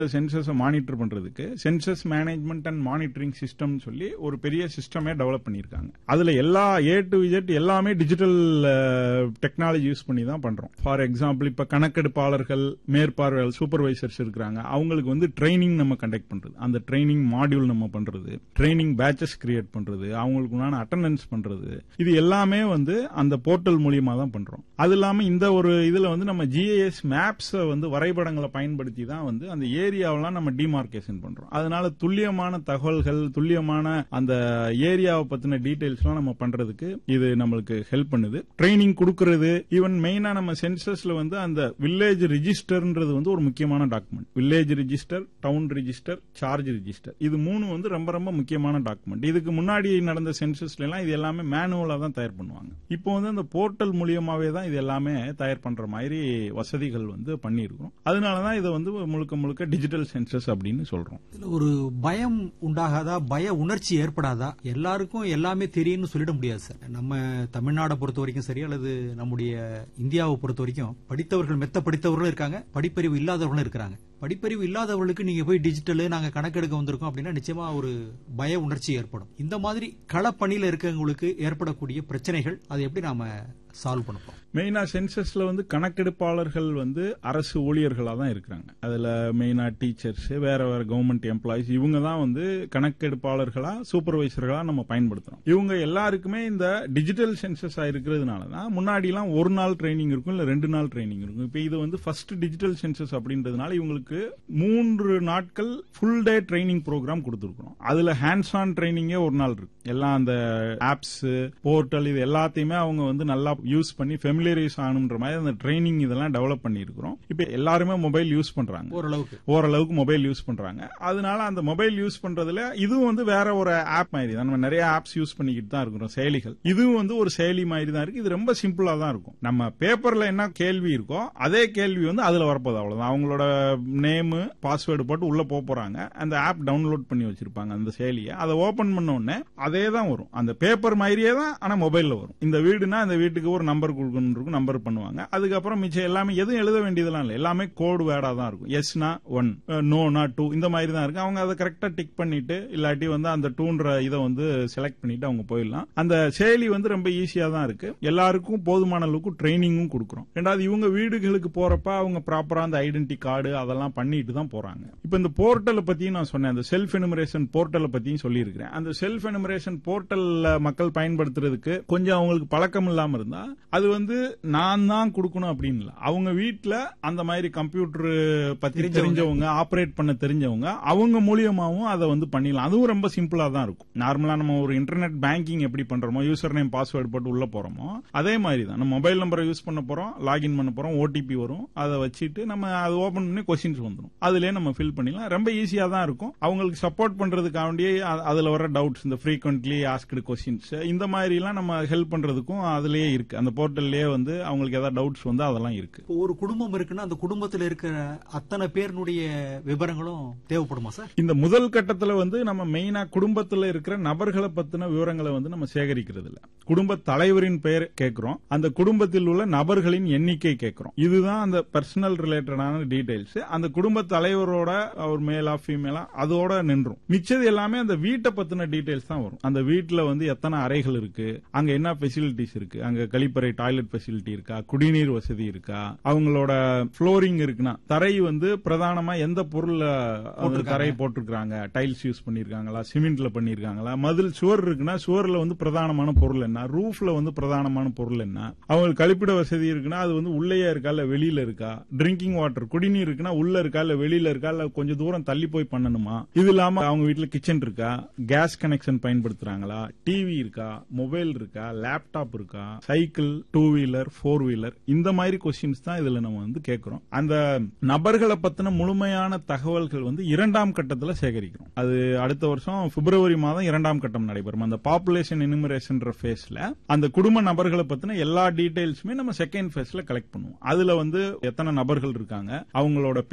census monitor பண்றதுக்கு census management and monitoring system சொல்லி ஒரு பெரிய சிஸ்டமே டெவலப் பண்ணிருக்காங்க அதுல எல்லா ஏ டு இஜெட் எல்லாமே டிஜிட்டல் டெக்னாலஜி யூஸ் பண்ணி தான் பண்றோம் ஃபார் எக்ஸாம்பிள் இப்ப கணக்கெடுப்பாளர்கள் மேற்பார்வையாளர் சூப்பர்வைசர்ஸ் இருக்காங்க அவங்களுக்கு வந்து ட்ரைனிங் நம்ம கண்டக்ட் பண்றது அந்த ட்ரைனிங் மாடியூல் நம்ம பண்றது ட்ரைனிங் பேச்சஸ் கிரியேட் பண்றது அவங்களுக்கு உண்டான அட்டண்டன்ஸ் பண்றது இது எல்லாமே வந்து அந்த போர்ட்டல் மூலியமா தான் பண்றோம் அது இல்லாம இந்த ஒரு இதுல வந்து நம்ம ஜிஐஎஸ் மேப்ஸ் வந்து வரைபடங்களை பயன்படுத்தி தான் வந்து அந்த ஏரியாவெல்லாம் நம்ம டிமார்கேஷன் பண்றோம் அதனால துல்லியமான தகவல்கள் துல்லியமான அந்த ஏரியாவை பத்தின டீடைல்ஸ் எல்லாம் நம்ம பண்றதுக்கு இது நம்மளுக்கு ஹெல்ப் பண்ணுது ட்ரைனிங் கொடுக்கறது ஈவன் மெயினா நம்ம சென்சஸ்ல வந்து அந்த வில்லேஜ் ரிஜிஸ்டர்ன்றது வந்து ஒரு முக்கியமான document village register town register charge register இது மூணு வந்து ரொம்ப ரொம்ப முக்கியமான டாக்குமெண்ட் இதுக்கு முன்னாடி நடந்த சென்சஸ்ல எல்லாம் இது எல்லாமே மேனுவலா தான் தயார் பண்ணுவாங்க இப்போ வந்து அந்த போர்ட்டல் மூலியமாவே தான் இது எல்லாமே தயார் பண்ற மாதிரி வசதிகள் வந்து பண்ணியிருக்கிறோம் அதனாலதான் இதை வந்து முழுக்க முழுக்க டிஜிட்டல் சென்சஸ் அப்படின்னு சொல்றோம் இதுல ஒரு பயம் உண்டாகாதா பய உணர்ச்சி ஏற்படாதா எல்லாருக்கும் எல்லாமே தெரியும்னு சொல்லிட முடியாது சார் நம்ம தமிழ்நாடை பொறுத்த வரைக்கும் சரி அல்லது நம்முடைய இந்தியாவை பொறுத்த வரைக்கும் படித்தவர்கள் மெத்த படித்தவர்களும் இருக்காங்க படிப்பறிவு இல்லாதவர்களும் இருக்கிறாங்க படிப்பறிவு இல்லாதவர்களுக்கு நீங்க போய் டிஜிட்டல் நாங்க கணக்கெடுக்க வந்திருக்கோம் அப்படின்னா நிச்சயமா ஒரு பய உணர்ச்சி ஏற்படும் இந்த மாதிரி களப்பணியில இருக்கவங்களுக்கு ஏற்படக்கூடிய பிரச்சனைகள் அதை எப்படி நாம சால்வ் பண்ணப்போம் மெயினா சென்சஸ்ல வந்து கணக்கெடுப்பாளர்கள் வந்து அரசு ஊழியர்களா தான் இருக்கிறாங்க அதுல மெயினா டீச்சர்ஸ் வேற வேற கவர்மெண்ட் எம்ப்ளாயிஸ் இவங்க தான் வந்து கணக்கெடுப்பாளர்களா சூப்பர்வைசர்களா நம்ம பயன்படுத்துறோம் இவங்க எல்லாருக்குமே இந்த டிஜிட்டல் சென்சஸா இருக்கிறதுனால தான் முன்னாடி எல்லாம் ஒரு நாள் ட்ரைனிங் இருக்கும் இல்ல ரெண்டு நாள் ட்ரைனிங் இருக்கும் இப்ப இது வந்து ஃபர்ஸ்ட் டிஜிட்டல் சென்சஸ் அப்படின்றதுனால இவங்களுக்கு மூன்று நாட்கள் ஃபுல் டே ட்ரைனிங் ப்ரோக்ராம் கொடுத்துருக்கோம் அதுல ஹேண்ட்ஸ் ஆன் ட்ரைனிங்கே ஒரு நாள் இருக்கு எல்லாம் அந்த ஆப்ஸ் போர்ட்டல் இது எல்லாத்தையுமே அவங்க வந்து நல்லா யூஸ் பண்ணி ஃபெமிலியரைஸ் ஆகணுன்ற மாதிரி அந்த ட்ரைனிங் இதெல்லாம் டெவலப் பண்ணியிருக்கிறோம் இப்ப எல்லாருமே மொபைல் யூஸ் பண்றாங்க ஓரளவுக்கு ஓரளவுக்கு மொபைல் யூஸ் பண்றாங்க அதனால அந்த மொபைல் யூஸ் பண்றதுல இதுவும் வந்து வேற ஒரு ஆப் மாதிரி தான் நம்ம நிறைய ஆப்ஸ் யூஸ் பண்ணிக்கிட்டு தான் இருக்கிறோம் செயலிகள் இதுவும் வந்து ஒரு செயலி மாதிரி தான் இருக்கு இது ரொம்ப சிம்பிளா தான் இருக்கும் நம்ம பேப்பர்ல என்ன கேள்வி இருக்கோ அதே கேள்வி வந்து அதுல வரப்போகுது அவ்வளவுதான் அவங்களோட நேம் பாஸ்வேர்டு போட்டு உள்ள போக போறாங்க அந்த ஆப் டவுன்லோட் பண்ணி வச்சிருப்பாங்க அந்த செயலியை அதை ஓபன் பண்ண உடனே அதே தான் வரும் அந்த பேப்பர் மாதிரியே தான் ஆனா மொபைல்ல வரும் இந்த வீடுனா அந்த வீட்டுக்கு ஒரு நம்பர் கொடுக்கணும் இருக்கும் நம்பர் பண்ணுவாங்க அதுக்கப்புறம் மிச்சம் எல்லாமே எதுவும் எழுத வேண்டியதெல்லாம் இல்லை எல்லாமே கோடு வேர்டா தான் இருக்கும் எஸ்னா ஒன் நோனா டூ இந்த மாதிரி தான் இருக்கு அவங்க அதை கரெக்டா டிக் பண்ணிட்டு இல்லாட்டி வந்து அந்த டூன்ற இதை வந்து செலக்ட் பண்ணிட்டு அவங்க போயிடலாம் அந்த செயலி வந்து ரொம்ப ஈஸியா தான் இருக்கு எல்லாருக்கும் போதுமான அளவுக்கு ட்ரைனிங்கும் கொடுக்குறோம் ரெண்டாவது இவங்க வீடுகளுக்கு போறப்ப அவங்க ப்ராப்பரா அந்த ஐடென்டி கார்டு அதெல்லாம் பண்ணிட்டு தான் போறாங்க இப்ப இந்த போர்ட்டலை பத்தியும் நான் சொன்னேன் அந்த செல்ஃப் எனுமரேஷன் போர்ட்டலை பத்தியும் சொல்லியிருக்கிறேன் அந்த செல்ஃப் எனுமரேஷன் போர்ட்டல்ல மக்கள் பயன்படுத்துறதுக்கு கொஞ்சம் அவங்களுக்கு பழக்கம் இல்லாம இருந்தா அது வந்து நான் தான் கொடுக்கணும் அப்படின்னு இல்ல அவங்க வீட்டுல அந்த மாதிரி கம்ப்யூட்டர் பத்தி தெரிஞ்சவங்க ஆபரேட் பண்ண தெரிஞ்சவங்க அவங்க மூலியமாவும் அதை வந்து பண்ணிடலாம் அதுவும் ரொம்ப சிம்பிளா தான் இருக்கும் நார்மலா நம்ம ஒரு இன்டர்நெட் பேங்கிங் எப்படி பண்றோமோ யூசர் நேம் பாஸ்வேர்டு போட்டு உள்ள போறோமோ அதே மாதிரி தான் நம்ம மொபைல் நம்பரை யூஸ் பண்ண போறோம் லாகின் பண்ண போறோம் ஓடிபி வரும் அதை வச்சுட்டு நம்ம அதை ஓபன் பண்ணி கொஸ்டின்ஸ் வந்துடும் அதுலயே நம்ம ஃபில் பண்ணிடலாம் ரொம்ப ஈஸியா தான் இருக்கும் அவங்களுக்கு சப்போர்ட் பண்றதுக்காண்டி அ- அதுல வர டவுட்ஸ் இந்த ஃப்ரீக்வெண்ட்லி ஆஸ்க்டு கொஸ்டின்ஸ் இந்த மாதிரி எல்லாம் நம்ம ஹெல்ப் பண்றதுக்கும் அதுலயே இருக்கு அந்த போர்ட்டல்லே வந்து அவங்களுக்கு ஏதாவது டவுட்ஸ் வந்து அதெல்லாம் இருக்கு இப்போ ஒரு குடும்பம் இருக்குன்னா அந்த குடும்பத்துல இருக்கிற அத்தனை பேருனுடைய விவரங்களும் தேவைப்படுமா சார் இந்த முதல் கட்டத்துல வந்து நம்ம மெயினா குடும்பத்துல இருக்கிற நபர்களை பத்தின விவரங்களை வந்து நம்ம சேகரிக்கிறது இல்ல குடும்ப தலைவரின் பெயர் கேட்கிறோம் அந்த குடும்பத்தில் உள்ள நபர்களின் எண்ணிக்கை கேட்கிறோம் இதுதான் அந்த பர்சனல் ரிலேட்டடான டீடைல்ஸ் அந்த குடும்ப தலைவரோட அவர் மேலா ஃபீமேலா அதோட நின்றும் மிச்சது எல்லாமே அந்த வீட்டை பத்தின டீடைல்ஸ் தான் வரும் அந்த வீட்டுல வந்து எத்தனை அறைகள் இருக்கு அங்க என்ன ஃபெசிலிட்டிஸ் இருக்கு அங்க கழிப்பறை டாய்லெட் ஃபெசிலிட்டி இருக்கா குடிநீர் வசதி இருக்கா அவங்களோட ஃப்ளோரிங் இருக்குன்னா தரை வந்து பிரதானமா எந்த பொருள்ல அந்த தரை போட்டிருக்காங்க டைல்ஸ் யூஸ் பண்ணிருக்காங்களா சிமெண்ட்ல பண்ணிருக்காங்களா மதில் சுவர் இருக்குன்னா சுவர்ல வந்து பிரதானமான பொருள் என்ன ரூஃப்ல வந்து பிரதானமான பொருள் என்ன அவங்களுக்கு கழிப்பிட வசதி இருக்குன்னா அது வந்து உள்ளேயே இருக்கா இல்ல வெளியில இருக்கா ட்ரிங்கிங் வாட்டர் குடிநீர் இருக்குன்னா உள்ள இருக்கா இல்ல வெளியில இருக்கா இல்ல கொஞ்சம் தூரம் தள்ளி போய் பண்ணணுமா இது இல்லாம அவங்க வீட்டுல கிச்சன் இருக்கா கேஸ் கனெக்ஷன் பயன்படுத்துறாங்களா டிவி இருக்கா மொபைல் இருக்கா லேப்டாப் இருக்கா cycle two wheeler four wheeler இந்த மாதிரி கொஸ்டின்ஸ் தான் இதுல நம்ம வந்து கேட்கிறோம் அந்த நபர்களை பத்தின முழுமையான தகவல்கள் வந்து இரண்டாம் கட்டத்துல சேகரிக்கிறோம் அது அடுத்த வருஷம் பிப்ரவரி மாதம் இரண்டாம் கட்டம் நடைபெறும் அந்த பாப்புலேஷன் எனிமரேஷன் ஃபேஸ்ல அந்த குடும்ப நபர்களை பத்தின எல்லா டீடைல்ஸுமே நம்ம செகண்ட் ஃபேஸ்ல கலெக்ட் பண்ணுவோம் அதுல வந்து எத்தனை நபர்கள் இருக்காங்க அவங்களோட பேர்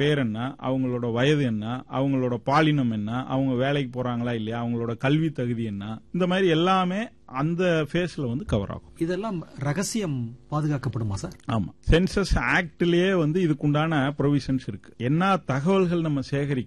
பேர் என்ன அவங்களோட வயது என்ன அவங்களோட பாலினம் என்ன அவங்க வேலைக்கு போறாங்களா இல்லையா அவங்களோட கல்வி தகுதி என்ன இந்த மாதிரி எல்லாமே அந்த ஃபேஸ்ல வந்து கவர் ஆகும் இதெல்லாம் ரகசியம் பாதுகாக்கப்படுமா சார் ஆமா சென்சஸ் ஆக்ட்லயே வந்து இதுக்குண்டான ப்ரொவிஷன்ஸ் இருக்கு என்ன தகவல்கள் நம்ம சேகரிக்கிறோம்